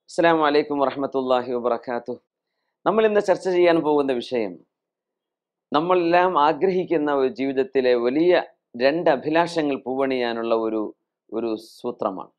അസ്സാം വലൈക്കും വറഹമത്തല്ലാഹി വബർക്കാത്തു നമ്മൾ ഇന്ന് ചർച്ച ചെയ്യാൻ പോകുന്ന വിഷയം നമ്മളെല്ലാം ആഗ്രഹിക്കുന്ന ഒരു ജീവിതത്തിലെ വലിയ രണ്ട് അഭിലാഷങ്ങൾ പൂവണിയാനുള്ള ഒരു ഒരു സൂത്രമാണ്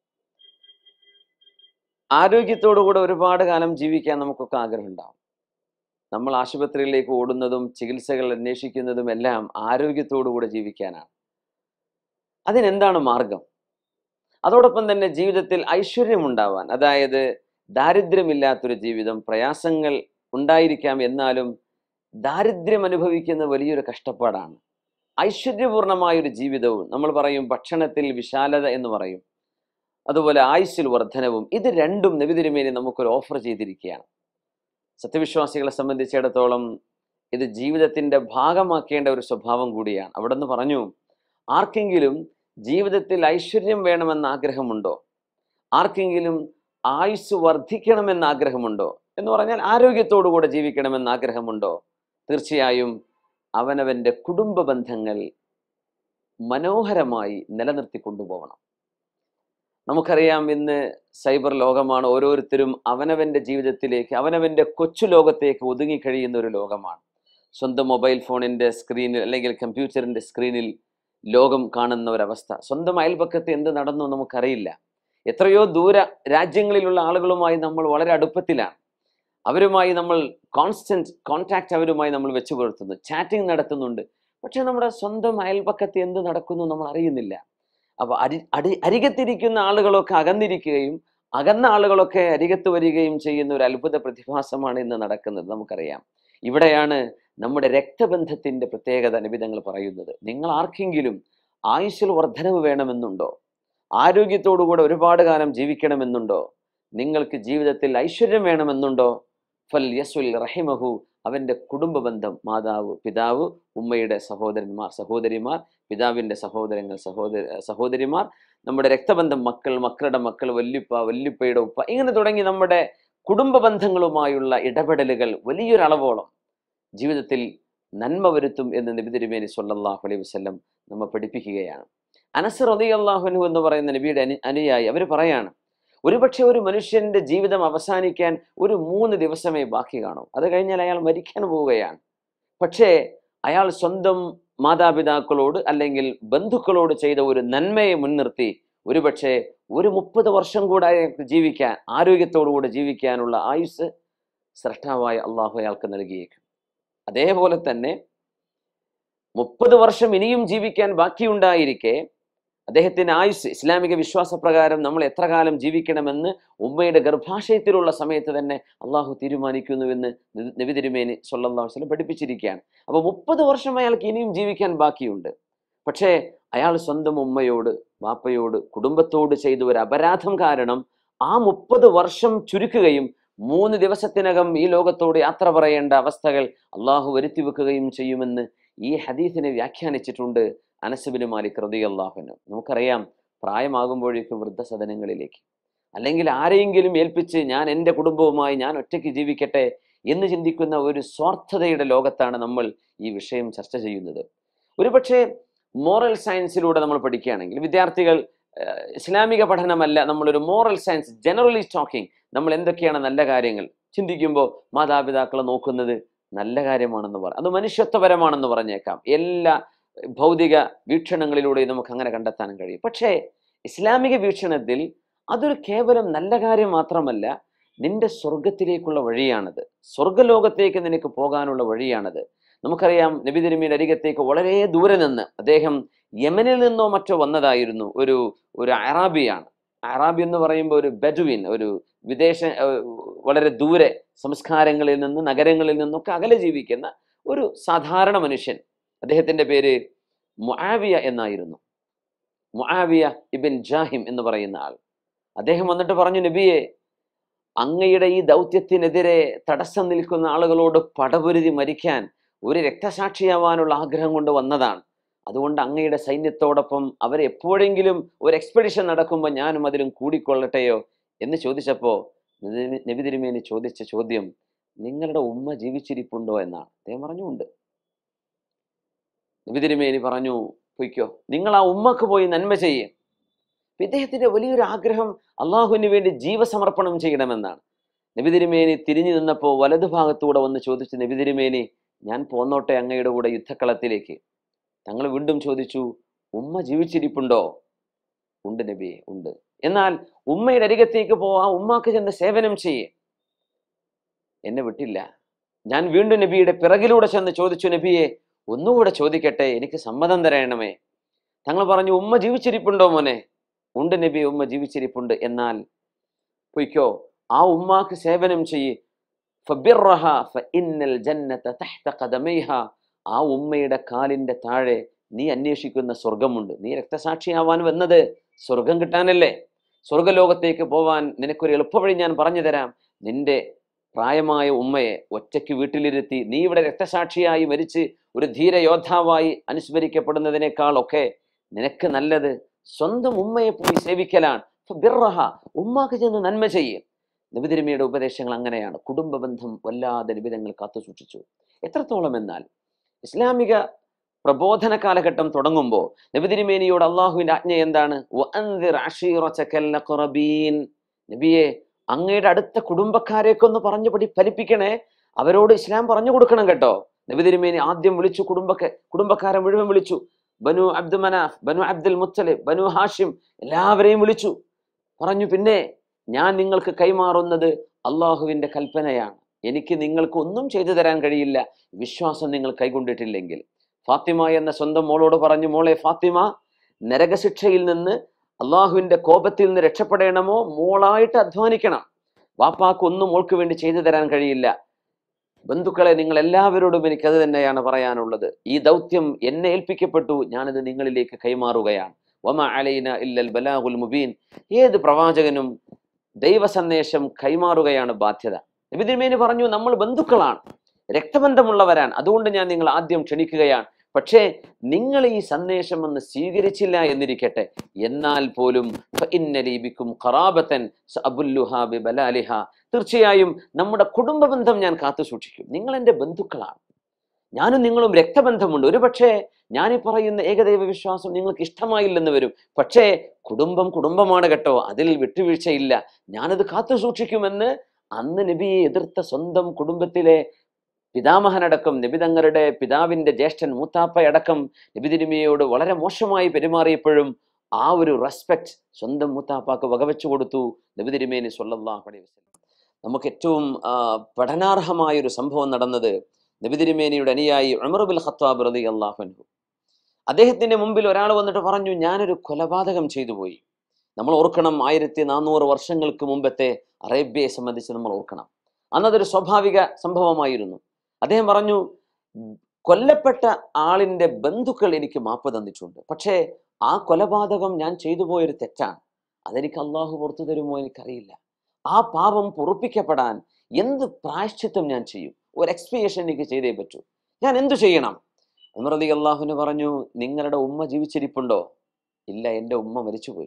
ആരോഗ്യത്തോടുകൂടെ ഒരുപാട് കാലം ജീവിക്കാൻ നമുക്കൊക്കെ ആഗ്രഹം ഉണ്ടാവും നമ്മൾ ആശുപത്രിയിലേക്ക് ഓടുന്നതും ചികിത്സകൾ അന്വേഷിക്കുന്നതും എല്ലാം ആരോഗ്യത്തോടുകൂടെ ജീവിക്കാനാണ് അതിനെന്താണ് മാർഗം അതോടൊപ്പം തന്നെ ജീവിതത്തിൽ ഐശ്വര്യമുണ്ടാവാൻ അതായത് ദാരിദ്ര്യമില്ലാത്തൊരു ജീവിതം പ്രയാസങ്ങൾ ഉണ്ടായിരിക്കാം എന്നാലും ദാരിദ്ര്യം അനുഭവിക്കുന്ന വലിയൊരു കഷ്ടപ്പാടാണ് ഐശ്വര്യപൂർണമായൊരു ജീവിതവും നമ്മൾ പറയും ഭക്ഷണത്തിൽ വിശാലത എന്ന് പറയും അതുപോലെ ആയുസ്സിൽ വർധനവും ഇത് രണ്ടും നബി തിരുമേനി നമുക്കൊരു ഓഫർ ചെയ്തിരിക്കുകയാണ് സത്യവിശ്വാസികളെ സംബന്ധിച്ചിടത്തോളം ഇത് ജീവിതത്തിന്റെ ഭാഗമാക്കേണ്ട ഒരു സ്വഭാവം കൂടിയാണ് അവിടെ നിന്ന് പറഞ്ഞു ആർക്കെങ്കിലും ജീവിതത്തിൽ ഐശ്വര്യം വേണമെന്ന ആഗ്രഹമുണ്ടോ ആർക്കെങ്കിലും ആയുസ് വർദ്ധിക്കണമെന്ന ആഗ്രഹമുണ്ടോ എന്ന് പറഞ്ഞാൽ ആരോഗ്യത്തോടുകൂടെ ജീവിക്കണമെന്ന ആഗ്രഹമുണ്ടോ തീർച്ചയായും അവനവൻ്റെ കുടുംബ ബന്ധങ്ങൾ മനോഹരമായി നിലനിർത്തി കൊണ്ടുപോകണം നമുക്കറിയാം ഇന്ന് സൈബർ ലോകമാണ് ഓരോരുത്തരും അവനവൻ്റെ ജീവിതത്തിലേക്ക് അവനവൻ്റെ കൊച്ചു ലോകത്തേക്ക് ഒതുങ്ങിക്കഴിയുന്ന ഒരു ലോകമാണ് സ്വന്തം മൊബൈൽ ഫോണിൻ്റെ സ്ക്രീനിൽ അല്ലെങ്കിൽ കമ്പ്യൂട്ടറിൻ്റെ സ്ക്രീനിൽ ലോകം കാണുന്ന ഒരവസ്ഥ സ്വന്തം അയൽപക്കത്ത് എന്ത് നടന്നു നമുക്കറിയില്ല എത്രയോ ദൂര രാജ്യങ്ങളിലുള്ള ആളുകളുമായി നമ്മൾ വളരെ അടുപ്പത്തിലാണ് അവരുമായി നമ്മൾ കോൺസ്റ്റന്റ് കോൺടാക്റ്റ് അവരുമായി നമ്മൾ വെച്ചു പുലർത്തുന്നു ചാറ്റിംഗ് നടത്തുന്നുണ്ട് പക്ഷെ നമ്മുടെ സ്വന്തം അയൽപക്കത്ത് എന്ത് നടക്കുന്നു നമ്മൾ അറിയുന്നില്ല അപ്പൊ അരി അടി അരികത്തിരിക്കുന്ന ആളുകളൊക്കെ അകന്നിരിക്കുകയും അകന്ന ആളുകളൊക്കെ അരികത്ത് വരികയും ചെയ്യുന്ന ഒരു അത്ഭുത പ്രതിഭാസമാണ് ഇന്ന് നടക്കുന്നത് നമുക്കറിയാം ഇവിടെയാണ് നമ്മുടെ രക്തബന്ധത്തിന്റെ പ്രത്യേകത നിബിധങ്ങൾ പറയുന്നത് നിങ്ങൾ ആർക്കെങ്കിലും ആയുസ്സിൽ വർധനവ് വേണമെന്നുണ്ടോ ആരോഗ്യത്തോടുകൂടെ ഒരുപാട് കാലം ജീവിക്കണമെന്നുണ്ടോ നിങ്ങൾക്ക് ജീവിതത്തിൽ ഐശ്വര്യം വേണമെന്നുണ്ടോ ഫൽ യസുൽ റഹിമഹു അവൻ്റെ കുടുംബ ബന്ധം മാതാവ് പിതാവ് ഉമ്മയുടെ സഹോദരന്മാർ സഹോദരിമാർ പിതാവിൻ്റെ സഹോദരങ്ങൾ സഹോദര സഹോദരിമാർ നമ്മുടെ രക്തബന്ധം മക്കൾ മക്കളുടെ മക്കൾ വല്യുപ്പ വല്യുപ്പയുടെ ഉപ്പ ഇങ്ങനെ തുടങ്ങി നമ്മുടെ കുടുംബ ബന്ധങ്ങളുമായുള്ള ഇടപെടലുകൾ വലിയൊരളവോളം ജീവിതത്തിൽ നന്മ വരുത്തും എന്ന് നബി തിരുമേനി സല്ലല്ലാഹു അലൈഹി വസല്ലം നമ്മെ പഠിപ്പിക്കുകയാണ് അനസ് റളിയല്ലാഹു എന്ന് പറയുന്ന നബിയുടെ അനു അനുയായി അവർ പറയാണ് ഒരുപക്ഷെ ഒരു മനുഷ്യന്റെ ജീവിതം അവസാനിക്കാൻ ഒരു മൂന്ന് ദിവസമേ ബാക്കി കാണൂ അത് കഴിഞ്ഞാൽ അയാൾ മരിക്കാൻ പോവുകയാണ് പക്ഷേ അയാൾ സ്വന്തം മാതാപിതാക്കളോട് അല്ലെങ്കിൽ ബന്ധുക്കളോട് ചെയ്ത ഒരു നന്മയെ മുൻനിർത്തി ഒരുപക്ഷെ ഒരു മുപ്പത് വർഷം കൂടെ അയാൾക്ക് ജീവിക്കാൻ ആരോഗ്യത്തോടുകൂടെ ജീവിക്കാനുള്ള ആയുസ് സ്രഷ്ടാവായ അള്ളാഹു അയാൾക്ക് നൽകിയേക്കും അതേപോലെ തന്നെ മുപ്പത് വർഷം ഇനിയും ജീവിക്കാൻ ബാക്കിയുണ്ടായിരിക്കെ അദ്ദേഹത്തിന്റെ ആയുസ് ഇസ്ലാമിക വിശ്വാസപ്രകാരം നമ്മൾ എത്ര കാലം ജീവിക്കണമെന്ന് ഉമ്മയുടെ ഗർഭാശയത്തിലുള്ള സമയത്ത് തന്നെ അള്ളാഹു തീരുമാനിക്കുന്നുവെന്ന് നബി തിരുമേനി സല്ലല്ലാഹു അലൈഹി വസല്ലം പഠിപ്പിച്ചിരിക്കുകയാണ് അപ്പൊ മുപ്പത് വർഷം അയാൾക്ക് ഇനിയും ജീവിക്കാൻ ബാക്കിയുണ്ട് പക്ഷേ അയാൾ സ്വന്തം ഉമ്മയോട് വാപ്പയോട് കുടുംബത്തോട് ചെയ്ത ഒരു അപരാധം കാരണം ആ മുപ്പത് വർഷം ചുരുക്കുകയും മൂന്ന് ദിവസത്തിനകം ഈ ലോകത്തോട് യാത്ര പറയേണ്ട അവസ്ഥകൾ അള്ളാഹു വരുത്തി വെക്കുകയും ചെയ്യുമെന്ന് ഈ ഹദീസിനെ വ്യാഖ്യാനിച്ചിട്ടുണ്ട് അനസുബിന് മാലിക് റതി അള്ളാഹുന് നമുക്കറിയാം പ്രായമാകുമ്പോഴേക്കും വൃദ്ധസദനങ്ങളിലേക്ക് അല്ലെങ്കിൽ ആരെയെങ്കിലും ഏൽപ്പിച്ച് ഞാൻ എൻ്റെ കുടുംബവുമായി ഞാൻ ഒറ്റയ്ക്ക് ജീവിക്കട്ടെ എന്ന് ചിന്തിക്കുന്ന ഒരു സ്വാർത്ഥതയുടെ ലോകത്താണ് നമ്മൾ ഈ വിഷയം ചർച്ച ചെയ്യുന്നത് ഒരുപക്ഷെ മോറൽ സയൻസിലൂടെ നമ്മൾ പഠിക്കുകയാണെങ്കിൽ വിദ്യാർത്ഥികൾ ഇസ്ലാമിക പഠനമല്ല നമ്മളൊരു മോറൽ സയൻസ് ജനറലി ടോക്കിംഗ് നമ്മൾ എന്തൊക്കെയാണ് നല്ല കാര്യങ്ങൾ ചിന്തിക്കുമ്പോൾ മാതാപിതാക്കളെ നോക്കുന്നത് നല്ല കാര്യമാണെന്ന് പറ അത് മനുഷ്യത്വപരമാണെന്ന് പറഞ്ഞേക്കാം എല്ലാ ഭൗതിക വീക്ഷണങ്ങളിലൂടെയും നമുക്ക് അങ്ങനെ കണ്ടെത്താനും കഴിയും പക്ഷേ ഇസ്ലാമിക വീക്ഷണത്തിൽ അതൊരു കേവലം നല്ല കാര്യം മാത്രമല്ല നിന്റെ സ്വർഗത്തിലേക്കുള്ള വഴിയാണത് സ്വർഗലോകത്തേക്ക് നിനക്ക് പോകാനുള്ള വഴിയാണത് നമുക്കറിയാം നബി തിരുമിയുടെ അരികത്തേക്ക് വളരെ ദൂരെ നിന്ന് അദ്ദേഹം യമനിൽ നിന്നോ മറ്റോ വന്നതായിരുന്നു ഒരു ഒരു അറാബിയാണ് അറാബി എന്ന് പറയുമ്പോൾ ഒരു ബെഡുവിൻ ഒരു വിദേശ വളരെ ദൂരെ സംസ്കാരങ്ങളിൽ നിന്ന് നഗരങ്ങളിൽ നിന്നൊക്കെ അകലെ ജീവിക്കുന്ന ഒരു സാധാരണ മനുഷ്യൻ അദ്ദേഹത്തിന്റെ പേര് മുആവിയ എന്നായിരുന്നു മുആവിയ ഇബിൻ ജാഹിം എന്ന് പറയുന്ന ആൾ അദ്ദേഹം വന്നിട്ട് പറഞ്ഞു നബിയെ അങ്ങയുടെ ഈ ദൗത്യത്തിനെതിരെ തടസ്സം നിൽക്കുന്ന ആളുകളോട് പടപൊരുതി മരിക്കാൻ ഒരു രക്തസാക്ഷിയാവാനുള്ള ആഗ്രഹം കൊണ്ട് വന്നതാണ് അതുകൊണ്ട് അങ്ങയുടെ സൈന്യത്തോടൊപ്പം അവർ എപ്പോഴെങ്കിലും ഒരു എക്സ്പെഡിഷൻ നടക്കുമ്പോൾ ഞാനും അതിലും കൂടിക്കൊള്ളട്ടെയോ എന്ന് ചോദിച്ചപ്പോൾ നബി തിരുമേനി ചോദിച്ച ചോദ്യം നിങ്ങളുടെ ഉമ്മ ജീവിച്ചിരിപ്പുണ്ടോ എന്നാണ് അദ്ദേഹം പറഞ്ഞു ഉണ്ട് നബി തിരുമേനി പറഞ്ഞു പൊയ്ക്കോ നിങ്ങൾ ആ ഉമ്മക്ക് പോയി നന്മ ചെയ്യേ അപ്പൊ ഇദ്ദേഹത്തിന്റെ വലിയൊരു ആഗ്രഹം അള്ളാഹുവിന് വേണ്ടി ജീവസമർപ്പണം ചെയ്യണമെന്നാണ് നബി തിരുമേനി തിരിഞ്ഞു നിന്നപ്പോൾ വലതുഭാഗത്തൂടെ വന്ന് ചോദിച്ചു നബി തിരുമേനി ഞാൻ പോന്നോട്ടെ അങ്ങയുടെ കൂടെ യുദ്ധക്കളത്തിലേക്ക് തങ്ങൾ വീണ്ടും ചോദിച്ചു ഉമ്മ ജീവിച്ചിരിപ്പുണ്ടോ ഉണ്ട് നബിയെ ഉണ്ട് എന്നാൽ ഉമ്മയുടെ അരികത്തേക്ക് പോവാ ഉമ്മാക്ക് ചെന്ന് സേവനം ചെയ്യേ എന്നെ വിട്ടില്ല ഞാൻ വീണ്ടും നബിയുടെ പിറകിലൂടെ ചെന്ന് ചോദിച്ചു നബിയെ ഒന്നുകൂടെ ചോദിക്കട്ടെ എനിക്ക് സമ്മതം തരണമേ തങ്ങൾ പറഞ്ഞു ഉമ്മ ജീവിച്ചിരിപ്പുണ്ടോ മോനെ ഉണ്ട് നബി ഉമ്മ ജീവിച്ചിരിപ്പുണ്ട് എന്നാൽ പൊയ്ക്കോ ആ ഉമ്മാക്ക് സേവനം ചെയ്യ് ഫബിർറഹ ഫഇന്നൽ ജന്നത തഹ്ത ഖദമൈഹ ആ ഉമ്മയുടെ കാലിന്റെ താഴെ നീ അന്വേഷിക്കുന്ന സ്വർഗമുണ്ട് നീ രക്തസാക്ഷിയാവാൻ വന്നത് സ്വർഗം കിട്ടാനല്ലേ സ്വർഗലോകത്തേക്ക് പോവാൻ നിനക്കൊരു എളുപ്പവഴി ഞാൻ പറഞ്ഞു തരാം നിന്റെ പ്രായമായ ഉമ്മയെ ഒറ്റയ്ക്ക് വീട്ടിലിരുത്തി നീ ഇവിടെ രക്തസാക്ഷിയായി മരിച്ച് ഒരു ധീര യോദ്ധാവായി അനുസ്മരിക്കപ്പെടുന്നതിനേക്കാൾ ഒക്കെ നിനക്ക് നല്ലത് സ്വന്തം ഉമ്മയെ പോയി സേവിക്കലാണ് ഫബിർറഹ ഉമ്മാക്ക് ചെന്ന് നന്മ ചെയ്യേ നബിതിരുമയുടെ ഉപദേശങ്ങൾ അങ്ങനെയാണ് കുടുംബ ബന്ധം വല്ലാതെ നിബിധങ്ങൾ കാത്തു സൂക്ഷിച്ചു എത്രത്തോളം എന്നാൽ ഇസ്ലാമിക പ്രബോധന കാലഘട്ടം തുടങ്ങുമ്പോൾ നബിതിരുമേനിയോട് അള്ളാഹുവിന്റെ ആജ്ഞ എന്താണ് വഅൻദിർ അശീറതകൽ അഖ്റബീൻ. നബിയെ അങ്ങയുടെ അടുത്ത കുടുംബക്കാരെയൊക്കെ ഒന്ന് പറഞ്ഞു പഠി ഫലിപ്പിക്കണേ അവരോട് ഇസ്ലാം പറഞ്ഞു കൊടുക്കണം കേട്ടോ നബിതിരുമേനി ആദ്യം വിളിച്ചു കുടുംബക്കെ കുടുംബക്കാരെ മുഴുവൻ വിളിച്ചു ബനു അബ്ദു മനാഫ് ബനു അബ്ദുൽ മുത്തലിബ് ബനു ഹാഷിം എല്ലാവരെയും വിളിച്ചു പറഞ്ഞു പിന്നെ ഞാൻ നിങ്ങൾക്ക് കൈമാറുന്നത് അള്ളാഹുവിന്റെ കൽപ്പനയാണ് എനിക്ക് നിങ്ങൾക്ക് ഒന്നും ചെയ്തു തരാൻ കഴിയില്ല വിശ്വാസം നിങ്ങൾ കൈകൊണ്ടിട്ടില്ലെങ്കിൽ ഫാത്തിമ എന്ന സ്വന്തം മോളോട് പറഞ്ഞു മോളെ ഫാത്തിമ നരകശിക്ഷയിൽ നിന്ന് അള്ളാഹുവിന്റെ കോപത്തിൽ നിന്ന് രക്ഷപ്പെടണമോ മോളായിട്ട് അധ്വാനിക്കണം വാപ്പാക്ക് ഒന്നും മോൾക്ക് വേണ്ടി ചെയ്തു തരാൻ കഴിയില്ല ബന്ധുക്കളെ നിങ്ങൾ എല്ലാവരോടും എനിക്ക് അത് തന്നെയാണ് പറയാനുള്ളത് ഈ ദൗത്യം എന്നെ ഏൽപ്പിക്കപ്പെട്ടു ഞാനിത് നിങ്ങളിലേക്ക് കൈമാറുകയാണ് വമ അലൈന ഇല്ലൽ ബലാഗുൽ മുബീൻ ഏത് പ്രവാചകനും ദൈവ സന്ദേശം കൈമാറുകയാണ് ബാധ്യത നബിതിരുമേനി പറഞ്ഞു നമ്മൾ ബന്ധുക്കളാണ് രക്തബന്ധമുള്ളവരാണ് അതുകൊണ്ട് ഞാൻ നിങ്ങൾ ആദ്യം ക്ഷണിക്കുകയാണ് പക്ഷേ നിങ്ങൾ ഈ സന്ദേശം ഒന്ന് സ്വീകരിച്ചില്ല എന്നിരിക്കട്ടെ എന്നാൽ പോലും ഫഇന്നലീബിക്കും ഖറാബത്തൻ സഅബുല്ലുഹാ ബിബലാലിഹ തീർച്ചയായും നമ്മുടെ കുടുംബ ബന്ധം ഞാൻ കാത്തു സൂക്ഷിക്കും നിങ്ങൾ എൻ്റെ ബന്ധുക്കളാണ് ഞാനും നിങ്ങളും രക്തബന്ധമുണ്ട് ഒരു പക്ഷേ ഞാൻ ഈ പറയുന്ന ഏകദൈവ വിശ്വാസം നിങ്ങൾക്ക് ഇഷ്ടമായില്ലെന്ന് വരും പക്ഷേ കുടുംബം കുടുംബമാണ് കേട്ടോ അതിൽ വിട്ടുവീഴ്ചയില്ല ഞാനത് കാത്തു സൂക്ഷിക്കുമെന്ന് അന്ന് നബിയെ എതിർത്ത സ്വന്തം കുടുംബത്തിലെ പിതാമഹനടക്കം നബി തങ്ങളുടെ പിതാവിന്റെ ജ്യേഷ്ഠൻ മൂത്താപ്പയടക്കം നബി തിരുമിയോട് വളരെ മോശമായി പെരുമാറിയപ്പോഴും ആ ഒരു റെസ്പെക്ട് സ്വന്തം മൂത്താപ്പാക്ക് വകവെച്ചു കൊടുത്തു നബി തിരുമേനി സല്ലല്ലാഹു അലൈഹി വസല്ലം നമുക്ക് ഏറ്റവും ആ, പഠനാർഹമായ ഒരു സംഭവം നടന്നത് നബി തിരുമേനിയുടെ അനുയായി ഉമർ ബിൽ ഖത്താബ് റളി അൻഹു അദ്ദേഹത്തിന്റെ മുമ്പിൽ ഒരാൾ വന്നിട്ട് പറഞ്ഞു ഞാനൊരു കൊലപാതകം ചെയ്തു പോയി നമ്മൾ ഓർക്കണം ആയിരത്തി നാനൂറ് വർഷങ്ങൾക്ക് മുമ്പത്തെ അറേബ്യയെ സംബന്ധിച്ച് നമ്മൾ ഓർക്കണം അന്നതൊരു സ്വാഭാവിക സംഭവമായിരുന്നു അദ്ദേഹം പറഞ്ഞു കൊല്ലപ്പെട്ട ആളിന്റെ ബന്ധുക്കൾ എനിക്ക് മാപ്പ് തന്നിട്ടുണ്ട് പക്ഷേ ആ കൊലപാതകം ഞാൻ ചെയ്തു പോയൊരു തെറ്റാണ് അതെനിക്ക് അള്ളാഹു പുറത്തു തരുമോ എനിക്കറിയില്ല ആ പാപം പൊറുപ്പിക്കപ്പെടാൻ എന്ത് പ്രായശ്ചിത്തം ഞാൻ ചെയ്യും ഒരു എക്സ്പിയേഷൻ എനിക്ക് ചെയ്തേ പറ്റൂ ഞാൻ എന്തു ചെയ്യണം ഉമർ അലി അള്ളാഹുന് പറഞ്ഞു നിങ്ങളുടെ ഉമ്മ ജീവിച്ചിരിപ്പുണ്ടോ ഇല്ല എൻ്റെ ഉമ്മ മരിച്ചുപോയി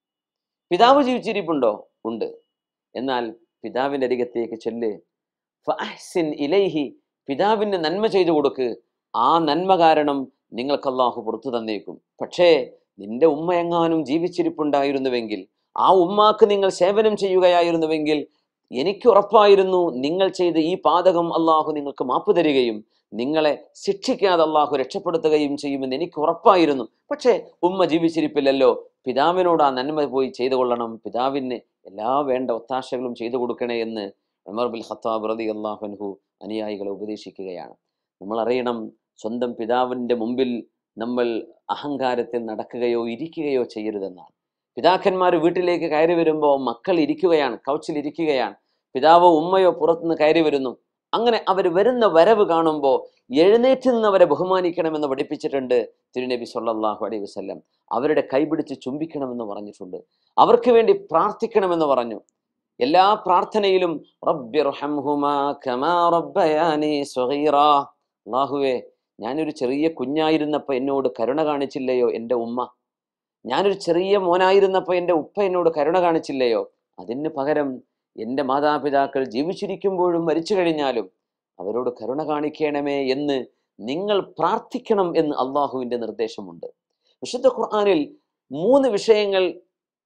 പിതാവ് ജീവിച്ചിരിപ്പുണ്ടോ ഉണ്ട് എന്നാൽ പിതാവിൻ്റെ അരികത്തേക്ക് ചെല്ല് ഫഅഹ്സിൻ ഇലൈഹി പിതാവിന് നന്മ ചെയ്തു കൊടുക്ക് ആ നന്മ കാരണം നിങ്ങൾക്ക് അള്ളാഹു പുറത്തു തന്നേക്കും പക്ഷേ നിന്റെ ഉമ്മ എങ്ങാനും ജീവിച്ചിരിപ്പുണ്ടായിരുന്നുവെങ്കിൽ ആ ഉമ്മാക്ക് നിങ്ങൾ സേവനം ചെയ്യുകയായിരുന്നുവെങ്കിൽ എനിക്ക് ഉറപ്പായിരുന്നു നിങ്ങൾ ചെയ്ത ഈ പാതകം അള്ളാഹു നിങ്ങൾക്ക് മാപ്പ് തരികയും നിങ്ങളെ ശിക്ഷിക്കാതെ അള്ളാഹു രക്ഷപ്പെടുത്തുകയും ചെയ്യുമെന്ന് എനിക്ക് ഉറപ്പായിരുന്നു പക്ഷേ ഉമ്മ ജീവിച്ചിരിപ്പില്ലല്ലോ പിതാവിനോട് ആ നന്മ പോയി ചെയ്തു കൊള്ളണം പിതാവിന് എല്ലാ വേണ്ട ഒത്താശകളും ചെയ്തു കൊടുക്കണേ എന്ന് ഉമർ ബിൽ ഖത്താബ് റതി അള്ളാഹുൻഹു അനുയായികളെ ഉപദേശിക്കുകയാണ് നമ്മൾ അറിയണം സ്വന്തം പിതാവിൻ്റെ മുമ്പിൽ നമ്മൾ അഹങ്കാരത്തിൽ നടക്കുകയോ ഇരിക്കുകയോ ചെയ്യരുതെന്നാണ് പിതാക്കന്മാർ വീട്ടിലേക്ക് കയറി വരുമ്പോൾ മക്കൾ ഇരിക്കുകയാണ് കൗച്ചിൽ ഇരിക്കുകയാണ് പിതാവോ ഉമ്മയോ പുറത്തുനിന്ന് കയറി വരുന്നു അങ്ങനെ അവർ വരുന്ന വരവ് കാണുമ്പോൾ എഴുന്നേറ്റ് നിന്ന് അവരെ ബഹുമാനിക്കണമെന്ന് പഠിപ്പിച്ചിട്ടുണ്ട് തിരുനബി സല്ലല്ലാഹു അലൈഹി വസല്ലം അവരുടെ കൈപിടിച്ച് ചുംബിക്കണമെന്ന് പറഞ്ഞിട്ടുണ്ട് അവർക്ക് വേണ്ടി പ്രാർത്ഥിക്കണമെന്ന് പറഞ്ഞു എല്ലാ പ്രാർത്ഥനയിലും റബ്ബിർഹംഹുമാ കമാ റബ്ബയാനി സ്വഗീറാ അല്ലാഹുവേ ഞാനൊരു ചെറിയ കുഞ്ഞായിരുന്നപ്പോൾ എന്നോട് കരുണ കാണിച്ചില്ലയോ എൻ്റെ ഉമ്മ ഞാനൊരു ചെറിയ മോനായിരുന്നപ്പോൾ എൻ്റെ ഉപ്പ എന്നോട് കരുണ കാണിച്ചില്ലയോ അതിന് പകരം എൻ്റെ മാതാപിതാക്കൾ ജീവിച്ചിരിക്കുമ്പോഴും മരിച്ചു കഴിഞ്ഞാലും അവരോട് കരുണ കാണിക്കണമേ എന്ന് നിങ്ങൾ പ്രാർത്ഥിക്കണം എന്ന് അള്ളാഹുവിൻ്റെ നിർദ്ദേശമുണ്ട് വിശുദ്ധ ഖുർആനിൽ മൂന്ന് വിഷയങ്ങൾ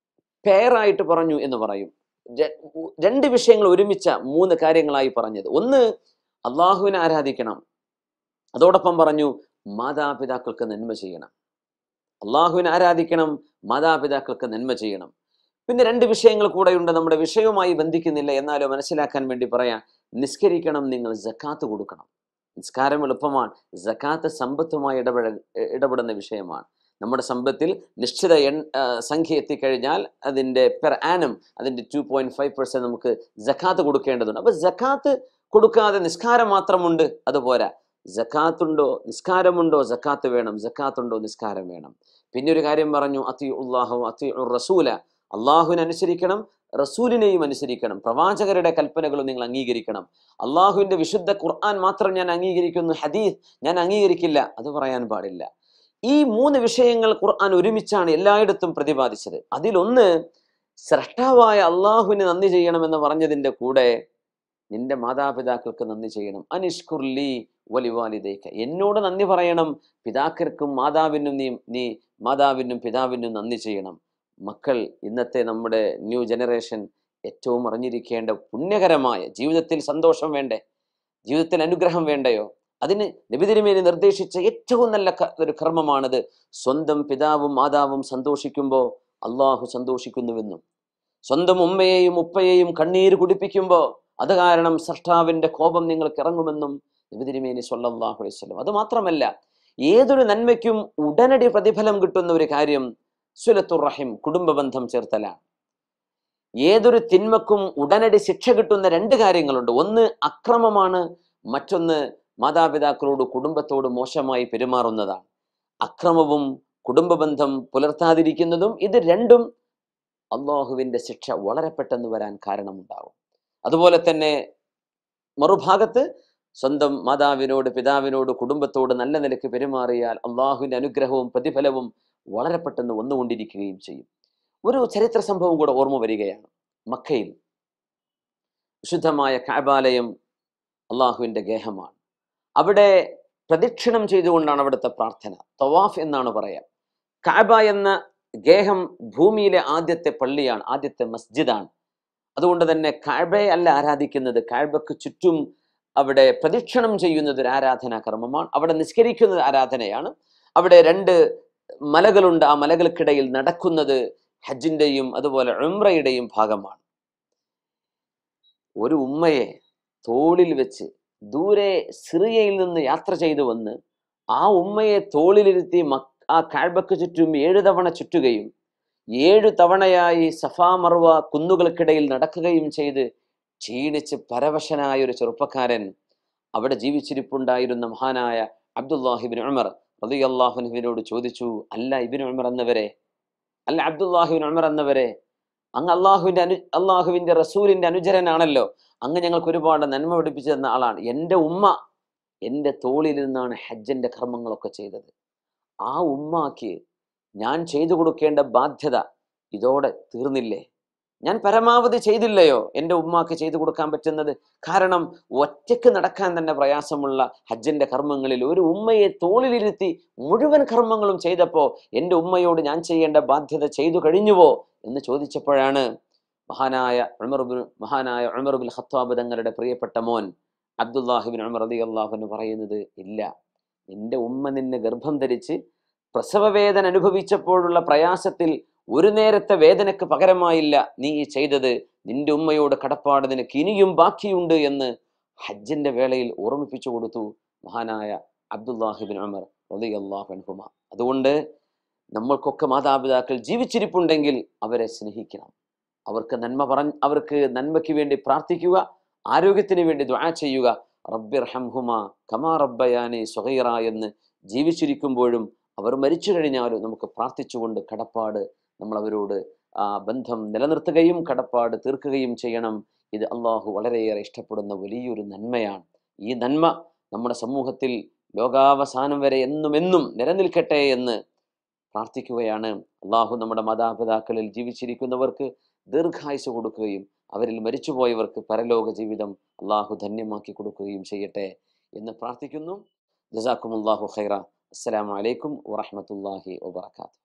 പെയറായിട്ട് പറഞ്ഞു എന്ന് പറയും ര- രണ്ട് വിഷയങ്ങൾ ഒരുമിച്ച മൂന്ന് കാര്യങ്ങളായി പറഞ്ഞത് ഒന്ന് അള്ളാഹുവിനെ ആരാധിക്കണം അതോടൊപ്പം പറഞ്ഞു മാതാപിതാക്കൾക്ക് നന്മ ചെയ്യണം അള്ളാഹുവിനെ ആരാധിക്കണം മാതാപിതാക്കൾക്ക് നന്മ ചെയ്യണം പിന്നെ രണ്ട് വിഷയങ്ങൾ കൂടെയുണ്ട് നമ്മുടെ വിഷയവുമായി ബന്ധിക്കുന്നില്ല എന്നാലും മനസ്സിലാക്കാൻ വേണ്ടി പറയാം നിസ്കരിക്കണം നിങ്ങൾ ജക്കാത്ത് കൊടുക്കണം നിസ്കാരം എളുപ്പമാണ് ജക്കാത്ത് സമ്പത്തുമായി ഇടപെട ഇടപെടുന്ന വിഷയമാണ് നമ്മുടെ സമ്പത്തിൽ നിശ്ചിത എൺ ആ, സംഖ്യ എത്തിക്കഴിഞ്ഞാൽ അതിൻ്റെ പെർ ആനം അതിൻ്റെ ടു പോയിന്റ് ഫൈവ് പെർസെൻറ്റ് നമുക്ക് ജക്കാത്ത് കൊടുക്കേണ്ടതുണ്ട് അപ്പോൾ ജക്കാത്ത് കൊടുക്കാതെ നിസ്കാരം മാത്രമുണ്ട് അതുപോരാ ജക്കാത്തുണ്ടോ നിസ്കാരമുണ്ടോ ജക്കാത്ത് വേണം ജക്കാത്തുണ്ടോ നിസ്കാരം വേണം പിന്നെ ഒരു കാര്യം പറഞ്ഞു അതി ഉള്ളാഹു അതി റസൂല അള്ളാഹുവിനെ അനുസരിക്കണം റസൂലിനെയും അനുസരിക്കണം പ്രവാചകരുടെ കൽപ്പനകളും നിങ്ങൾ അംഗീകരിക്കണം അള്ളാഹുവിന്റെ വിശുദ്ധ ഖുർആൻ മാത്രം ഞാൻ അംഗീകരിക്കുന്നു ഹദീസ് ഞാൻ അംഗീകരിക്കില്ല അത് പറയാൻ പാടില്ല ഈ മൂന്ന് വിഷയങ്ങൾ ഖുർആൻ ഒരുമിച്ചാണ് എല്ലായിടത്തും പ്രതിപാദിച്ചത് അതിലൊന്ന് സ്രഷ്ടാവായ അള്ളാഹുവിന് നന്ദി ചെയ്യണമെന്ന് പറഞ്ഞതിൻ്റെ കൂടെ നിന്റെ മാതാപിതാക്കൾക്ക് നന്ദി ചെയ്യണം അനിഷ്കുർലി വലിവാലിതേക്ക എന്നോട് നന്ദി പറയണം പിതാക്കൾക്കും മാതാവിനും നീ നീ മാതാവിനും പിതാവിനും നന്ദി ചെയ്യണം മക്കൾ ഇന്നത്തെ നമ്മുടെ ന്യൂ ജനറേഷൻ ഏറ്റവും അറിഞ്ഞിരിക്കേണ്ട പുണ്യകരമായ ജീവിതത്തിൽ സന്തോഷം വേണ്ടേ ജീവിതത്തിൽ അനുഗ്രഹം വേണ്ടയോ അതിന് നബിതിരുമേനി നിർദ്ദേശിച്ച ഏറ്റവും നല്ല ക- ഒരു കർമ്മമാണിത് സ്വന്തം പിതാവും മാതാവും സന്തോഷിക്കുമ്പോൾ അള്ളാഹു സന്തോഷിക്കുന്നുവെന്നും സ്വന്തം ഉമ്മയെയും ഉപ്പയെയും കണ്ണീര് കുടിപ്പിക്കുമ്പോൾ അത് കാരണം സൃഷ്ടാവിന്റെ കോപം നിങ്ങൾക്ക് ഇറങ്ങുമെന്നും നബിതിരുമേനി സല്ലല്ലാഹു അലൈഹി വസല്ലം അത് മാത്രമല്ല ഏതൊരു നന്മയ്ക്കും ഉടനടി പ്രതിഫലം കിട്ടുന്ന ഒരു കാര്യം സുലത്തുർ റഹിം കുടുംബ ബന്ധം ചേർത്തലാണ് ഏതൊരു തിന്മക്കും ഉടനടി ശിക്ഷ കിട്ടുന്ന രണ്ട് കാര്യങ്ങളുണ്ട് ഒന്ന് അക്രമമാണ് മറ്റൊന്ന് മാതാപിതാക്കളോട് കുടുംബത്തോട് മോശമായി പെരുമാറുന്നതാണ് അക്രമവും കുടുംബ ബന്ധം പുലർത്താതിരിക്കുന്നതും ഇത് രണ്ടും അള്ളാഹുവിന്റെ ശിക്ഷ വളരെ പെട്ടെന്ന് വരാൻ കാരണമുണ്ടാകും അതുപോലെ തന്നെ മറുഭാഗത്ത് സ്വന്തം മാതാവിനോട് പിതാവിനോട് കുടുംബത്തോട് നല്ല നിലയ്ക്ക് പെരുമാറിയാൽ അള്ളാഹുവിന്റെ അനുഗ്രഹവും പ്രതിഫലവും വളരെ പെട്ടെന്ന് വന്നുകൊണ്ടിരിക്കുകയും ചെയ്യും ഒരു ചരിത്ര സംഭവം കൂടെ ഓർമ്മ വരികയാണ് മക്കയിൽ വിശുദ്ധമായ കാബാലയം അള്ളാഹുവിന്റെ ഗേഹമാണ് അവിടെ പ്രദക്ഷിണം ചെയ്തുകൊണ്ടാണ് അവിടുത്തെ പ്രാർത്ഥന തവാഫ് എന്നാണ് പറയാം കാബ എന്ന ഗേഹം ഭൂമിയിലെ ആദ്യത്തെ പള്ളിയാണ് ആദ്യത്തെ മസ്ജിദാണ് അതുകൊണ്ട് തന്നെ കാബയെ അല്ല ആരാധിക്കുന്നത് കാബയ്ക്ക് ചുറ്റും അവിടെ പ്രദക്ഷിണം ചെയ്യുന്നത് ഒരു ആരാധനാ കർമ്മമാണ് അവിടെ നിസ്കരിക്കുന്നത് ആരാധനയാണ് അവിടെ രണ്ട് മലകളുണ്ട് ആ മലകൾക്കിടയിൽ നടക്കുന്നത് ഹജ്ജിന്റെയും അതുപോലെ ഉംറയുടെയും ഭാഗമാണ് ഒരു ഉമ്മയെ തോളിൽ വെച്ച് ദൂരെ സിറിയയിൽ നിന്ന് യാത്ര ചെയ്തു വന്ന് ആ ഉമ്മയെ തോളിലിരുത്തി മക് ആ കാഴ്ബക്ക് ചുറ്റും ഏഴു തവണ ചുറ്റുകയും ഏഴു തവണയായി സഫാ മർവ കുന്നുകൾക്കിടയിൽ നടക്കുകയും ചെയ്ത് ക്ഷീണിച്ച് പരവശനായ ഒരു ചെറുപ്പക്കാരൻ അവിടെ ജീവിച്ചിരിപ്പുണ്ടായിരുന്ന മഹാനായ അബ്ദുല്ലാഹിബിൻ ഉമർ റതി അള്ളാഹുനുവിനോട് ചോദിച്ചു അല്ല ഇബിൻ ഉമർ എന്നവരെ അല്ല അബ്ദുല്ലാഹിബിൻ ഉമർ എന്നവരെ അങ്ങ് അള്ളാഹുവിന്റെ അനു അള്ളാഹുവിന്റെ റസൂലിന്റെ അനുചരനാണല്ലോ അങ്ങ് ഞങ്ങൾക്ക് ഒരുപാട് നന്മ പഠിപ്പിച്ചു തന്ന ആളാണ് എൻ്റെ ഉമ്മ എൻ്റെ തോളിൽ നിന്നാണ് ഹജ്ജിന്റെ കർമ്മങ്ങളൊക്കെ ചെയ്തത് ആ ഉമ്മാക്ക് ഞാൻ ചെയ്തു കൊടുക്കേണ്ട ബാധ്യത ഇതോടെ തീർന്നില്ലേ ഞാൻ പരമാവധി ചെയ്തില്ലയോ എൻ്റെ ഉമ്മാക്ക് ചെയ്തു കൊടുക്കാൻ പറ്റുന്നത് കാരണം ഒറ്റയ്ക്ക് നടക്കാൻ തന്നെ പ്രയാസമുള്ള ഹജ്ജിന്റെ കർമ്മങ്ങളിൽ ഒരു ഉമ്മയെ തോളിലിരുത്തി മുഴുവൻ കർമ്മങ്ങളും ചെയ്തപ്പോൾ എൻ്റെ ഉമ്മയോട് ഞാൻ ചെയ്യേണ്ട ബാധ്യത ചെയ്തു കഴിഞ്ഞുവോ എന്ന് ചോദിച്ചപ്പോഴാണ് മഹാനായ ഉമർബിൻ മഹാനായ ഉമർബുൽ ഖത്താബ് തങ്ങളുടെ പ്രിയപ്പെട്ട മോൻ അബ്ദുല്ലാഹിബിൻ ഉമർ റതി അള്ളാഹുന് പറയുന്നത് ഇല്ല നിന്റെ ഉമ്മ നിന്നെ ഗർഭം ധരിച്ച് പ്രസവവേദന അനുഭവിച്ചപ്പോഴുള്ള പ്രയാസത്തിൽ ഒരു നേരത്തെ വേദനക്ക് പകരമായില്ല നീ ഈ ചെയ്തത് നിന്റെ ഉമ്മയോട് കടപ്പാട് നിനക്ക് ഇനിയും ബാക്കിയുണ്ട് എന്ന് ഹജ്ജിന്റെ വേളയിൽ ഓർമ്മിപ്പിച്ചു കൊടുത്തു മഹാനായ അബ്ദുല്ലാഹിബിൻ ഉമർ റതി അള്ളാഹുഹുമ അതുകൊണ്ട് നമ്മൾക്കൊക്കെ മാതാപിതാക്കൾ ജീവിച്ചിരിപ്പുണ്ടെങ്കിൽ അവരെ സ്നേഹിക്കണം അവർക്ക് നന്മ പറഞ്ഞ് അവർക്ക് നന്മയ്ക്ക് വേണ്ടി പ്രാർത്ഥിക്കുക ആരോഗ്യത്തിന് വേണ്ടി ദ്വാ ചെയ്യുക റബ്ബിർഹംഹുമ കമാ റബ്ബയാനി സുഹൈറ എന്ന് ജീവിച്ചിരിക്കുമ്പോഴും അവർ മരിച്ചു കഴിഞ്ഞാലും നമുക്ക് പ്രാർത്ഥിച്ചുകൊണ്ട് കടപ്പാട് നമ്മൾ അവരോട് ആ ബന്ധം നിലനിർത്തുകയും കടപ്പാട് തീർക്കുകയും ചെയ്യണം ഇത് അള്ളാഹു വളരെയേറെ ഇഷ്ടപ്പെടുന്ന വലിയൊരു നന്മയാണ് ഈ നന്മ നമ്മുടെ സമൂഹത്തിൽ ലോകാവസാനം വരെ എന്നും എന്നും നിലനിൽക്കട്ടെ എന്ന് പ്രാർത്ഥിക്കുകയാണ് അള്ളാഹു നമ്മുടെ മാതാപിതാക്കളിൽ ജീവിച്ചിരിക്കുന്നവർക്ക് ദീർഘായുസ് കൊടുക്കുകയും അവരിൽ മരിച്ചുപോയവർക്ക് പരലോക ജീവിതം അള്ളാഹു ധന്യമാക്കി കൊടുക്കുകയും ചെയ്യട്ടെ എന്ന് പ്രാർത്ഥിക്കുന്നു ജസാക്കുമുല്ലാഹു ഖൈറ അസ്സലാമു അലൈക്കും വറഹ്മത്തുള്ളാഹി വബറകാതുഹു